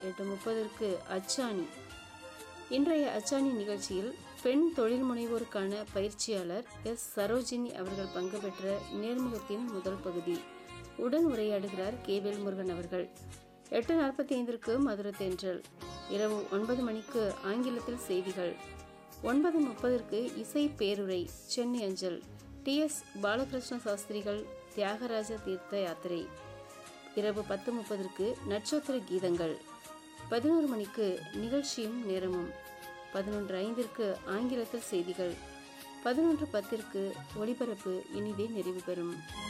எட்டு முப்பதற்கு அச்சாணி இன்றைய அச்சாணி நிகழ்ச்சியில் பெண் தொழில் முனைவோருக்கான பயிற்சியாளர் எஸ் சரோஜினி அவர்கள் பங்கு பெற்ற நேர்முகத்தின் முதல் பகுதி உடன் உரையாடுகிறார் கே வேல்முருகன் அவர்கள் எட்டு நாற்பத்தி ஐந்திற்கு மதுரை தென்றல் இரவு ஒன்பது மணிக்கு ஆங்கிலத்தில் செய்திகள் ஒன்பது முப்பதற்கு இசை பேருரை சென்னை அஞ்சல் டி எஸ் பாலகிருஷ்ண சாஸ்திரிகள் தியாகராஜ தீர்த்த யாத்திரை இரவு பத்து முப்பதற்கு நட்சத்திர கீதங்கள் பதினோரு மணிக்கு நிகழ்ச்சியும் நேரமும் பதினொன்று ஐந்திற்கு ஆங்கிலத்தில் செய்திகள் பதினொன்று பத்திற்கு ஒளிபரப்பு இனிதே நிறைவு பெறும்